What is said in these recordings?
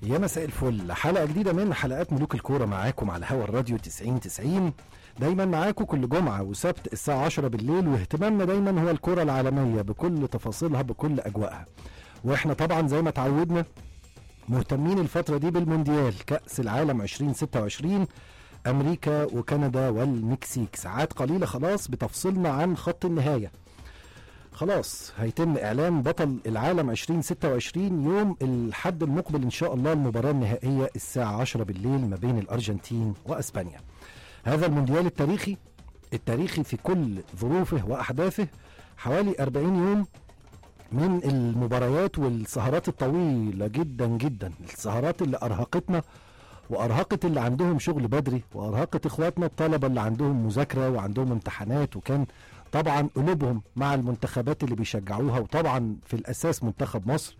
يا مساء الفل حلقة جديدة من حلقات ملوك الكورة معاكم على هوا الراديو 90 90 دايما معاكم كل جمعة وسبت الساعة 10 بالليل واهتمامنا دايما هو الكورة العالمية بكل تفاصيلها بكل أجواءها واحنا طبعا زي ما تعودنا مهتمين الفترة دي بالمونديال كأس العالم 2026 أمريكا وكندا والمكسيك ساعات قليلة خلاص بتفصلنا عن خط النهاية خلاص هيتم اعلان بطل العالم 2026 يوم الحد المقبل ان شاء الله المباراه النهائيه الساعه 10 بالليل ما بين الارجنتين واسبانيا. هذا المونديال التاريخي التاريخي في كل ظروفه واحداثه حوالي 40 يوم من المباريات والسهرات الطويله جدا جدا السهرات اللي ارهقتنا وارهقت اللي عندهم شغل بدري وارهقت اخواتنا الطلبه اللي عندهم مذاكره وعندهم امتحانات وكان طبعا قلوبهم مع المنتخبات اللي بيشجعوها وطبعا في الاساس منتخب مصر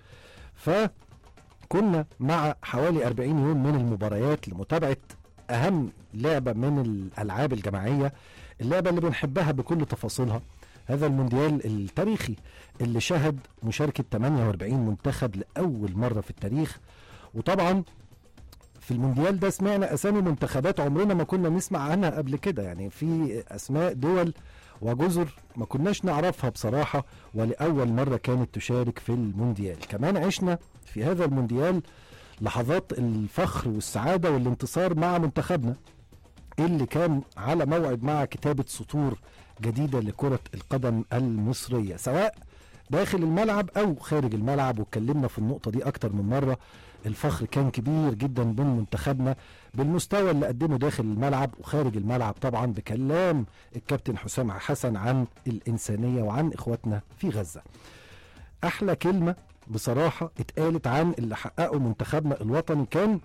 فكنا مع حوالي 40 يوم من المباريات لمتابعه اهم لعبه من الالعاب الجماعيه اللعبه اللي بنحبها بكل تفاصيلها هذا المونديال التاريخي اللي شهد مشاركه 48 منتخب لاول مره في التاريخ وطبعا في المونديال ده سمعنا اسامي منتخبات عمرنا ما كنا نسمع عنها قبل كده يعني في اسماء دول وجزر ما كناش نعرفها بصراحة ولأول مرة كانت تشارك في المونديال كمان عشنا في هذا المونديال لحظات الفخر والسعادة والانتصار مع منتخبنا اللي كان على موعد مع كتابة سطور جديدة لكرة القدم المصرية سواء داخل الملعب أو خارج الملعب واتكلمنا في النقطة دي أكتر من مرة الفخر كان كبير جدا بين منتخبنا بالمستوى اللي قدمه داخل الملعب وخارج الملعب طبعا بكلام الكابتن حسام حسن عن الإنسانية وعن إخواتنا في غزة أحلى كلمة بصراحة اتقالت عن اللي حققه منتخبنا الوطني كان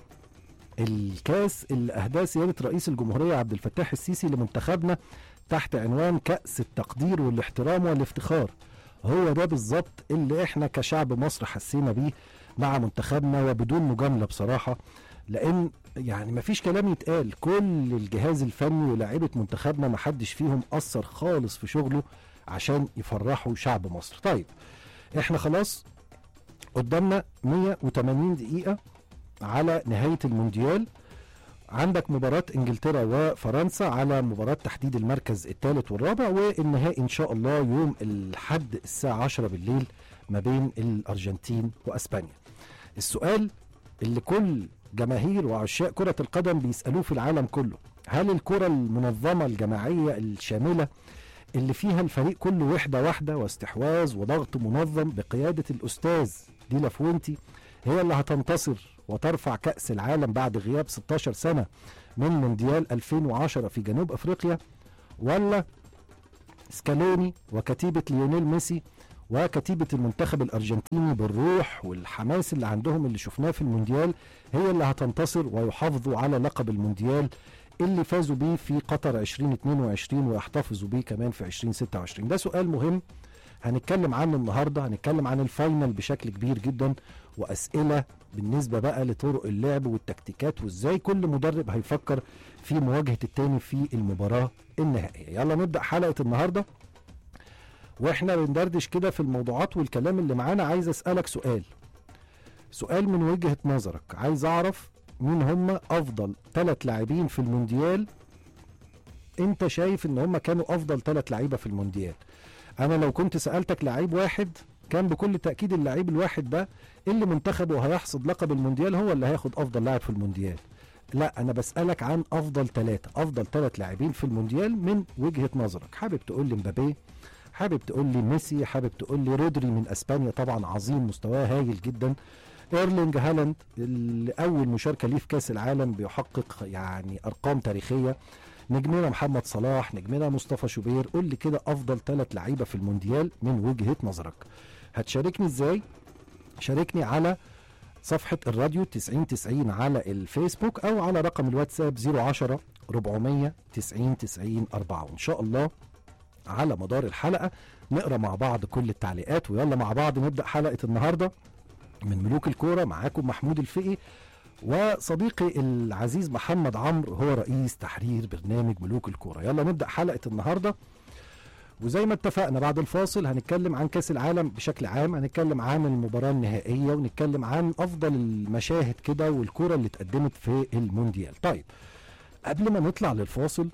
الكاس اللي أهداه سيادة رئيس الجمهورية عبد الفتاح السيسي لمنتخبنا تحت عنوان كأس التقدير والاحترام والافتخار هو ده بالظبط اللي احنا كشعب مصر حسينا بيه مع منتخبنا وبدون مجامله بصراحه لان يعني مفيش كلام يتقال كل الجهاز الفني ولاعيبه منتخبنا ما حدش فيهم اثر خالص في شغله عشان يفرحوا شعب مصر طيب احنا خلاص قدامنا 180 دقيقه على نهايه المونديال عندك مباراة انجلترا وفرنسا على مباراة تحديد المركز الثالث والرابع والنهائي ان شاء الله يوم الحد الساعة 10 بالليل ما بين الارجنتين واسبانيا. السؤال اللي كل جماهير وعشاق كرة القدم بيسألوه في العالم كله هل الكرة المنظمة الجماعية الشاملة اللي فيها الفريق كله وحدة واحدة واستحواذ وضغط منظم بقيادة الأستاذ دي لافوينتي هي اللي هتنتصر وترفع كأس العالم بعد غياب 16 سنة من مونديال 2010 في جنوب أفريقيا ولا سكالوني وكتيبة ليونيل ميسي وكتيبة المنتخب الأرجنتيني بالروح والحماس اللي عندهم اللي شفناه في المونديال هي اللي هتنتصر ويحافظوا على لقب المونديال اللي فازوا بيه في قطر 2022 ويحتفظوا بيه كمان في 2026 ده سؤال مهم هنتكلم عنه النهارده هنتكلم عن الفاينل بشكل كبير جدا واسئله بالنسبه بقى لطرق اللعب والتكتيكات وازاي كل مدرب هيفكر في مواجهه التاني في المباراه النهائيه يلا نبدا حلقه النهارده واحنا بندردش كده في الموضوعات والكلام اللي معانا عايز اسالك سؤال سؤال من وجهه نظرك عايز اعرف مين هم افضل ثلاث لاعبين في المونديال انت شايف ان هم كانوا افضل ثلاث لعيبه في المونديال انا لو كنت سالتك لعيب واحد كان بكل تاكيد اللعيب الواحد ده اللي منتخبه هيحصد لقب المونديال هو اللي هياخد افضل لاعب في المونديال لا انا بسالك عن افضل ثلاثه افضل ثلاث لاعبين في المونديال من وجهه نظرك حابب تقول لي مبابي حابب تقول لي ميسي حابب تقول لي رودري من اسبانيا طبعا عظيم مستواه هايل جدا ايرلينج هالاند اللي اول مشاركه ليه في كاس العالم بيحقق يعني ارقام تاريخيه نجمنا محمد صلاح نجمنا مصطفى شوبير قول لي كده افضل ثلاث لعيبه في المونديال من وجهه نظرك هتشاركني ازاي شاركني على صفحة الراديو 9090 على الفيسبوك أو على رقم الواتساب 010 400 90 90 4 وإن شاء الله على مدار الحلقة نقرأ مع بعض كل التعليقات ويلا مع بعض نبدأ حلقة النهاردة من ملوك الكورة معاكم محمود الفقي وصديقي العزيز محمد عمرو هو رئيس تحرير برنامج ملوك الكورة يلا نبدأ حلقة النهاردة وزي ما اتفقنا بعد الفاصل هنتكلم عن كاس العالم بشكل عام هنتكلم عن المباراة النهائية ونتكلم عن أفضل المشاهد كده والكرة اللي اتقدمت في المونديال طيب قبل ما نطلع للفاصل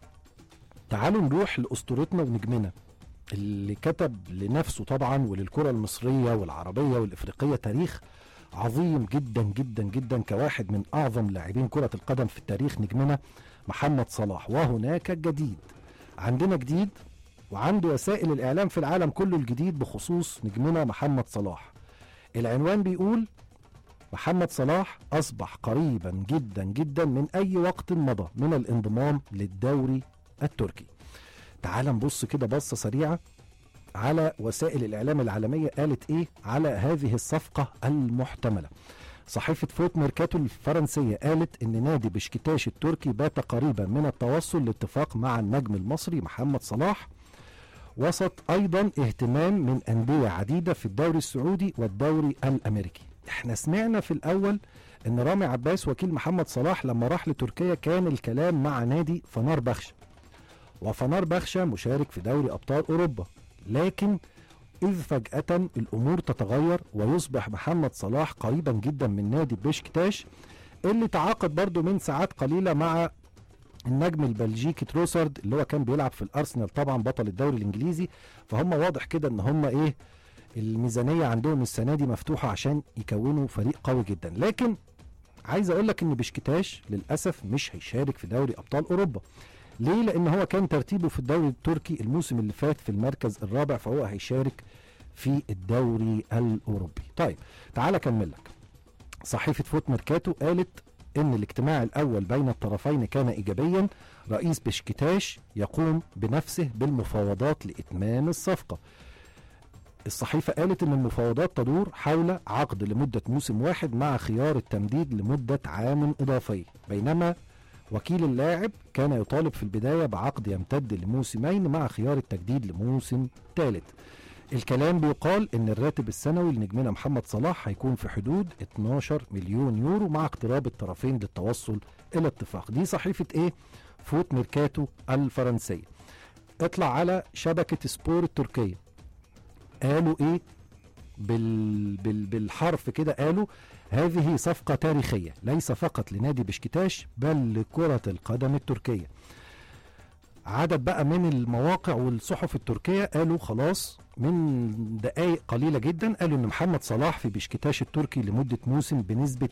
تعالوا نروح لأسطورتنا ونجمنا اللي كتب لنفسه طبعا وللكرة المصرية والعربية والإفريقية تاريخ عظيم جدا جدا جدا كواحد من أعظم لاعبين كرة القدم في التاريخ نجمنا محمد صلاح وهناك جديد عندنا جديد وعنده وسائل الإعلام في العالم كله الجديد بخصوص نجمنا محمد صلاح العنوان بيقول محمد صلاح أصبح قريبا جدا جدا من أي وقت مضى من الانضمام للدوري التركي تعال نبص كده بصة سريعة على وسائل الإعلام العالمية قالت إيه على هذه الصفقة المحتملة صحيفة فوت ميركاتو الفرنسية قالت إن نادي بشكتاش التركي بات قريبا من التوصل لاتفاق مع النجم المصري محمد صلاح وسط أيضا اهتمام من أندية عديدة في الدوري السعودي والدوري الأمريكي احنا سمعنا في الأول إن رامي عباس وكيل محمد صلاح لما راح لتركيا كان الكلام مع نادي فنار بخشة وفنار بخشة مشارك في دوري أبطال أوروبا لكن إذ فجأة الأمور تتغير ويصبح محمد صلاح قريبا جدا من نادي بشكتاش اللي تعاقد برضه من ساعات قليلة مع النجم البلجيكي تروسارد اللي هو كان بيلعب في الأرسنال طبعا بطل الدوري الإنجليزي فهم واضح كده إن هم إيه الميزانية عندهم السنة دي مفتوحة عشان يكونوا فريق قوي جدا لكن عايز أقول لك إن بشكتاش للأسف مش هيشارك في دوري أبطال أوروبا ليه؟ لأن هو كان ترتيبه في الدوري التركي الموسم اللي فات في المركز الرابع فهو هيشارك في الدوري الأوروبي. طيب تعال أكمل لك. صحيفة فوت ميركاتو قالت إن الاجتماع الأول بين الطرفين كان إيجابيا رئيس بشكتاش يقوم بنفسه بالمفاوضات لإتمام الصفقة. الصحيفة قالت إن المفاوضات تدور حول عقد لمدة موسم واحد مع خيار التمديد لمدة عام إضافي بينما وكيل اللاعب كان يطالب في البداية بعقد يمتد لموسمين مع خيار التجديد لموسم ثالث الكلام بيقال ان الراتب السنوي لنجمنا محمد صلاح هيكون في حدود 12 مليون يورو مع اقتراب الطرفين للتوصل الى اتفاق دي صحيفة ايه فوت ميركاتو الفرنسية اطلع على شبكة سبور التركية قالوا ايه بال بال بالحرف كده قالوا هذه صفقة تاريخية ليس فقط لنادي بشكتاش بل لكرة القدم التركية عدد بقى من المواقع والصحف التركية قالوا خلاص من دقائق قليلة جدا قالوا ان محمد صلاح في بشكتاش التركي لمدة موسم بنسبة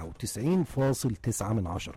99.9 من عشرة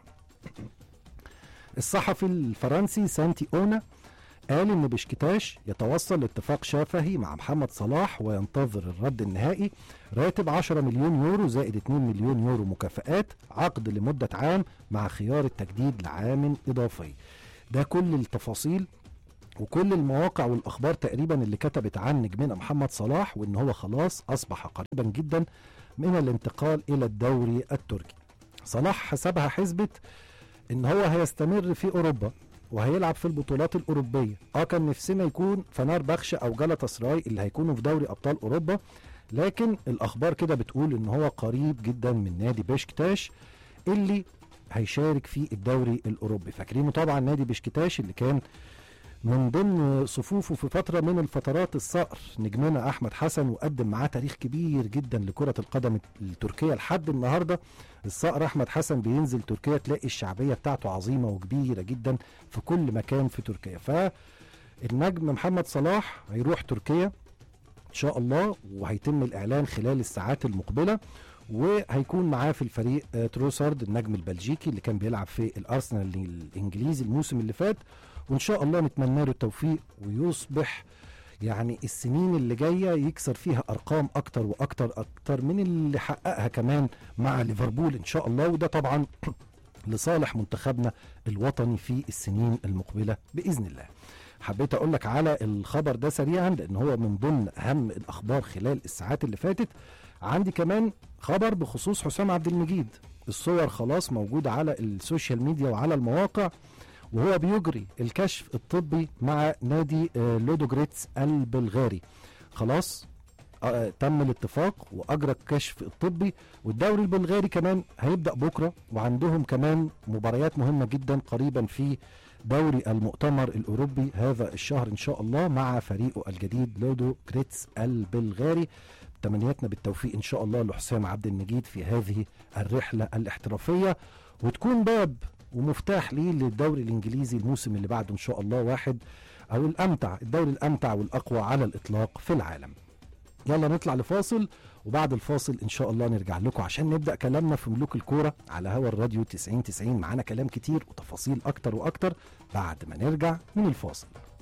الصحفي الفرنسي سانتي اونا قال ان بشكتاش يتوصل لاتفاق شفهي مع محمد صلاح وينتظر الرد النهائي راتب 10 مليون يورو زائد 2 مليون يورو مكافآت عقد لمدة عام مع خيار التجديد لعام إضافي ده كل التفاصيل وكل المواقع والاخبار تقريبا اللي كتبت عن نجمنا محمد صلاح وان هو خلاص اصبح قريبا جدا من الانتقال الى الدوري التركي صلاح حسبها حسبة ان هو هيستمر في اوروبا وهيلعب في البطولات الاوروبيه اه كان نفسنا يكون فنار بخش او جلطة سراي اللي هيكونوا في دوري ابطال اوروبا لكن الاخبار كده بتقول ان هو قريب جدا من نادي بشكتاش اللي هيشارك في الدوري الاوروبي فاكرينه طبعا نادي بشكتاش اللي كان من ضمن صفوفه في فتره من الفترات الصقر نجمنا احمد حسن وقدم معاه تاريخ كبير جدا لكره القدم التركيه لحد النهارده الصقر احمد حسن بينزل تركيا تلاقي الشعبيه بتاعته عظيمه وكبيره جدا في كل مكان في تركيا فالنجم محمد صلاح هيروح تركيا ان شاء الله وهيتم الاعلان خلال الساعات المقبله وهيكون معاه في الفريق آه، تروسارد النجم البلجيكي اللي كان بيلعب في الارسنال الانجليزي الموسم اللي فات وان شاء الله نتمنى له التوفيق ويصبح يعني السنين اللي جايه يكسر فيها ارقام اكتر واكتر اكتر من اللي حققها كمان مع ليفربول ان شاء الله وده طبعا لصالح منتخبنا الوطني في السنين المقبله باذن الله. حبيت اقول لك على الخبر ده سريعا لان هو من ضمن اهم الاخبار خلال الساعات اللي فاتت عندي كمان خبر بخصوص حسام عبد المجيد الصور خلاص موجوده على السوشيال ميديا وعلى المواقع وهو بيجري الكشف الطبي مع نادي آه، لودوجريتس البلغاري خلاص آه، تم الاتفاق واجرى الكشف الطبي والدوري البلغاري كمان هيبدا بكره وعندهم كمان مباريات مهمه جدا قريبا في دوري المؤتمر الاوروبي هذا الشهر ان شاء الله مع فريقه الجديد لودو كريتس البلغاري تمنياتنا بالتوفيق ان شاء الله لحسام عبد المجيد في هذه الرحله الاحترافيه وتكون باب ومفتاح ليه للدوري الانجليزي الموسم اللي بعده ان شاء الله واحد او الامتع الدوري الامتع والاقوى على الاطلاق في العالم يلا نطلع لفاصل وبعد الفاصل ان شاء الله نرجع لكم عشان نبدا كلامنا في ملوك الكوره على هوا الراديو 90 90 معانا كلام كتير وتفاصيل اكتر واكتر بعد ما نرجع من الفاصل